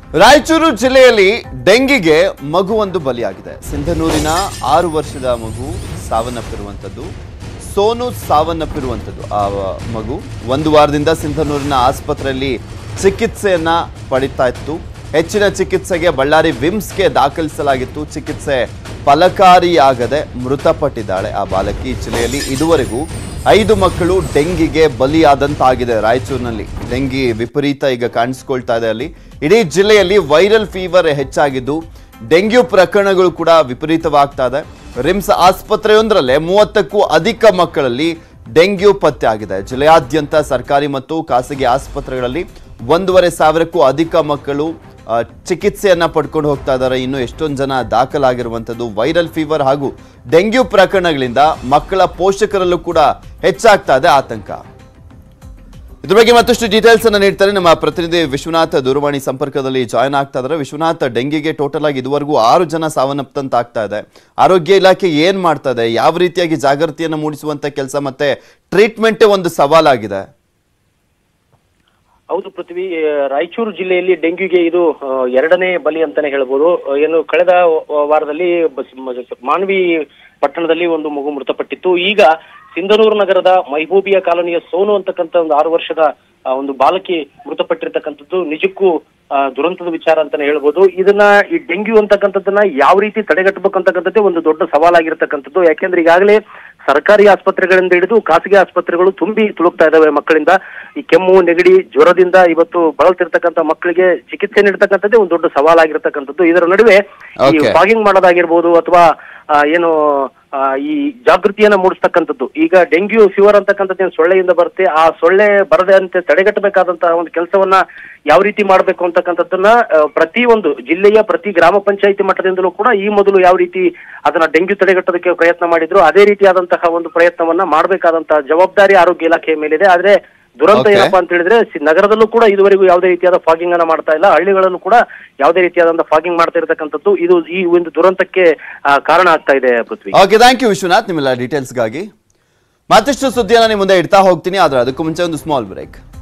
ರಾಯಚೂರು ಜಿಲ್ಲೆಯಲ್ಲಿ ಡೆಂಗಿಗೆ ಮಗುವೊಂದು ಬಲಿಯಾಗಿದೆ ಸಿಂಧನೂರಿನ ಆರು ವರ್ಷದ ಮಗು ಸಾವನ್ನಪ್ಪಿರುವಂಥದ್ದು ಸೋನು ಸಾವನ್ನಪ್ಪಿರುವಂಥದ್ದು ಆ ಮಗು ಒಂದು ವಾರದಿಂದ ಸಿಂಧನೂರಿನ ಆಸ್ಪತ್ರೆಯಲ್ಲಿ ಚಿಕಿತ್ಸೆಯನ್ನ ಪಡಿತಾ ಇತ್ತು ಹೆಚ್ಚಿನ ಚಿಕಿತ್ಸೆಗೆ ಬಳ್ಳಾರಿ ವಿಮ್ಸ್ಗೆ ದಾಖಲಿಸಲಾಗಿತ್ತು ಚಿಕಿತ್ಸೆ ಫಲಕಾರಿಯಾಗದೆ ಮೃತಪಟ್ಟಿದ್ದಾಳೆ ಆ ಬಾಲಕಿ ಜಿಲ್ಲೆಯಲ್ಲಿ ಇದುವರೆಗೂ ಐದು ಮಕ್ಕಳು ಡೆಂಗಿಗೆ ಬಲಿಯಾದಂತಾಗಿದೆ ರಾಯಚೂರಿನಲ್ಲಿ ಡೆಂಗಿ ವಿಪರೀತ ಈಗ ಕಾಣಿಸ್ಕೊಳ್ತಾ ಇದೆ ಅಲ್ಲಿ ಇಡೀ ಜಿಲ್ಲೆಯಲ್ಲಿ ವೈರಲ್ ಫೀವರ್ ಹೆಚ್ಚಾಗಿದ್ದು ಡೆಂಗ್ಯೂ ಪ್ರಕರಣಗಳು ಕೂಡ ವಿಪರೀತವಾಗ್ತಾ ಇದೆ ರಿಮ್ಸ್ ಆಸ್ಪತ್ರೆಯೊಂದರಲ್ಲೇ ಮೂವತ್ತಕ್ಕೂ ಅಧಿಕ ಮಕ್ಕಳಲ್ಲಿ ಡೆಂಗ್ಯೂ ಪತ್ತೆ ಆಗಿದೆ ಜಿಲ್ಲೆಯಾದ್ಯಂತ ಸರ್ಕಾರಿ ಮತ್ತು ಖಾಸಗಿ ಆಸ್ಪತ್ರೆಗಳಲ್ಲಿ ಒಂದೂವರೆ ಸಾವಿರಕ್ಕೂ ಅಧಿಕ ಮಕ್ಕಳು ಆ, ಚಿಕಿತ್ಸೆಯನ್ನ ಪಡ್ಕೊಂಡು ಹೋಗ್ತಾ ಇದ್ದಾರೆ ಇನ್ನು ಎಷ್ಟೊಂದು ಜನ ದಾಖಲಾಗಿರುವಂಥದ್ದು ವೈರಲ್ ಫೀವರ್ ಹಾಗೂ ಡೆಂಗ್ಯೂ ಪ್ರಕರಣಗಳಿಂದ ಮಕ್ಕಳ ಪೋಷಕರಲ್ಲೂ ಕೂಡ ಹೆಚ್ಚಾಗ್ತಾ ಇದೆ ಆತಂಕ ಇದ್ರ ಬಗ್ಗೆ ಮತ್ತಷ್ಟು ಡೀಟೇಲ್ಸ್ ಅನ್ನ ನೀಡ್ತಾರೆ ನಮ್ಮ ಪ್ರತಿನಿಧಿ ವಿಶ್ವನಾಥ್ ದೂರವಾಣಿ ಸಂಪರ್ಕದಲ್ಲಿ ಜಾಯ್ನ್ ಆಗ್ತಾ ಇದ್ದಾರೆ ವಿಶ್ವನಾಥ್ ಡೆಂಗಿಗೆ ಟೋಟಲ್ ಆಗಿ ಇದುವರೆಗೂ ಆರು ಜನ ಸಾವನ್ನಪ್ಪಂತ ಆಗ್ತಾ ಇದೆ ಆರೋಗ್ಯ ಇಲಾಖೆ ಏನ್ ಮಾಡ್ತಾ ಇದೆ ಯಾವ ರೀತಿಯಾಗಿ ಜಾಗೃತಿಯನ್ನು ಮೂಡಿಸುವಂತ ಕೆಲಸ ಮತ್ತೆ ಟ್ರೀಟ್ಮೆಂಟ್ ಒಂದು ಸವಾಲಾಗಿದೆ ಹೌದು ಪೃಥ್ವಿ ಆ, ರಾಯಚೂರು ಜಿಲ್ಲೆಯಲ್ಲಿ ಡೆಂಗ್ಯೂಗೆ ಇದು ಆ, ಎರಡನೇ ಬಲಿ ಅಂತಾನೆ ಹೇಳ್ಬೋದು ಆ, ಏನು ಕಳೆದ ವ- ವಾರದಲ್ಲಿ ಬಸ್- ಮ- ಮಾನ್ವಿ ಪಟ್ಟಣದಲ್ಲಿ ಒಂದು ಮಗು ಮೃತಪಟ್ಟಿತ್ತು ಈಗ ಸಿಂಧನೂರು ನಗರದ ಮೈಬೂಬಿಯ ಕಾಲೋನಿಯ ಸೋನು ಅಂತಕ್ಕಂಥ ಒಂದು ಆರು ವರ್ಷದ ಆ, ಒಂದು ಬಾಲಕಿ ಮೃತಪಟ್ಟಿರ್ತಕ್ಕಂಥದ್ದು ನಿಜಕ್ಕೂ ಆ, ದುರಂತದ ವಿಚಾರ ಅಂತಾನೆ ಹೇಳ್ಬೋದು ಇದನ್ನ ಈ ಡೆಂಗ್ಯೂ ಅಂತಕ್ಕಂಥದ್ದನ್ನ ಯಾವ ರೀತಿ ತಡೆಗಟ್ಟಬೇಕು ಅಂತಕ್ಕಂಥದ್ದೇ ಒಂದು ದೊಡ್ಡ ಸವಾಲಾಗಿರ್ತಕ್ಕಂಥದ್ದು ಯಾಕೆಂದ್ರೆ ಈಗಾಗಲೇ ಸರ್ಕಾರಿ ಆಸ್ಪತ್ರೆಗಳಿಂದ ಹಿಡಿದು ಖಾಸಗಿ ಆಸ್ಪತ್ರೆಗಳು ತುಂಬಿ ತುಳುಕ್ತಾ ಇದಾವೆ ಮಕ್ಕಳಿಂದ ಈ ಕೆಮ್ಮು ನೆಗಡಿ ಜ್ವರದಿಂದ ಇವತ್ತು ಬಳಲ್ತಿರ್ತಕ್ಕಂಥ ಮಕ್ಕಳಿಗೆ ಚಿಕಿತ್ಸೆ ನೀಡತಕ್ಕಂಥದ್ದೇ ಒಂದು ದೊಡ್ಡ ಸವಾಲಾಗಿರ್ತಕ್ಕಂಥದ್ದು ಇದರ ನಡುವೆ ಈ Okay. ಫಾಗಿಂಗ್ ಮಾಡೋದಾಗಿರ್ಬೋದು ಅಥವಾ ಆ, ಏನು ಆ, ಈ ಜಾಗೃತಿಯನ್ನ ಮೂಡಿಸ್ತಕ್ಕಂಥದ್ದು ಈಗ ಡೆಂಗ್ಯೂ ಫೀವರ್ ಅಂತಕ್ಕಂಥದ್ದು ಏನು ಸೊಳ್ಳೆಯಿಂದ ಬರುತ್ತೆ ಆ ಸೊಳ್ಳೆ ಬರದಂತೆ ತಡೆಗಟ್ಟಬೇಕಾದಂತಹ ಒಂದು ಕೆಲಸವನ್ನ ಯಾವ ರೀತಿ ಮಾಡಬೇಕು ಅಂತಕ್ಕಂಥದ್ದನ್ನ ಆ, ಪ್ರತಿ ಒಂದು ಜಿಲ್ಲೆಯ ಪ್ರತಿ ಗ್ರಾಮ ಪಂಚಾಯಿತಿ ಮಟ್ಟದಿಂದಲೂ ಕೂಡ ಈ ಮೊದಲು ಯಾವ ರೀತಿ ಅದನ್ನ ಡೆಂಗ್ಯೂ ತಡೆಗಟ್ಟೋದಕ್ಕೆ ಪ್ರಯತ್ನ ಮಾಡಿದ್ರು ಅದೇ ರೀತಿಯಾದಂತಹ ಒಂದು ಪ್ರಯತ್ನವನ್ನ ಮಾಡಬೇಕಾದಂತಹ ಜವಾಬ್ದಾರಿ ಆರೋಗ್ಯ ಇಲಾಖೆಯ ಮೇಲಿದೆ ಆದ್ರೆ ದುರಂತ Okay. ಏನಪ್ಪಾ ಅಂತ ಹೇಳಿದ್ರೆ ಸಿ- ನಗರದಲ್ಲೂ ಕೂಡ ಇದುವರೆಗೂ ಯಾವುದೇ ರೀತಿಯಾದ ಫಾಗಿಂಗ್ ಅನ್ನ ಮಾಡ್ತಾ ಇಲ್ಲ ಹಳ್ಳಿಗಳಲ್ಲೂ ಕೂಡ ಯಾವುದೇ ರೀತಿಯಾದಂತಹ ಫಾಗಿಂಗ್ ಮಾಡ್ತಾ ಇರತಕ್ಕಂಥದ್ದು ಇದು ಈ ಒಂದು ದುರಂತಕ್ಕೆ ಆ, ಕಾರಣ ಆಗ್ತಾ ಇದೆ Prithvi okay thank you Vishwanath ನಿಮ್ಮೆಲ್ಲ ಡೀಟೇಲ್ಸ್ಗಾಗಿ ಮತ್ತಷ್ಟು ಸುದ್ದಿಯನ್ನು ನಿಮ್ಮ ಮುಂದೆ ಇಡ್ತಾ ಹೋಗ್ತೀನಿ ಆದ್ರೆ ಅದಕ್ಕೂ ಮುಂಚೆ ಒಂದು ಸ್ಮಾಲ್ ಬ್ರೇಕ್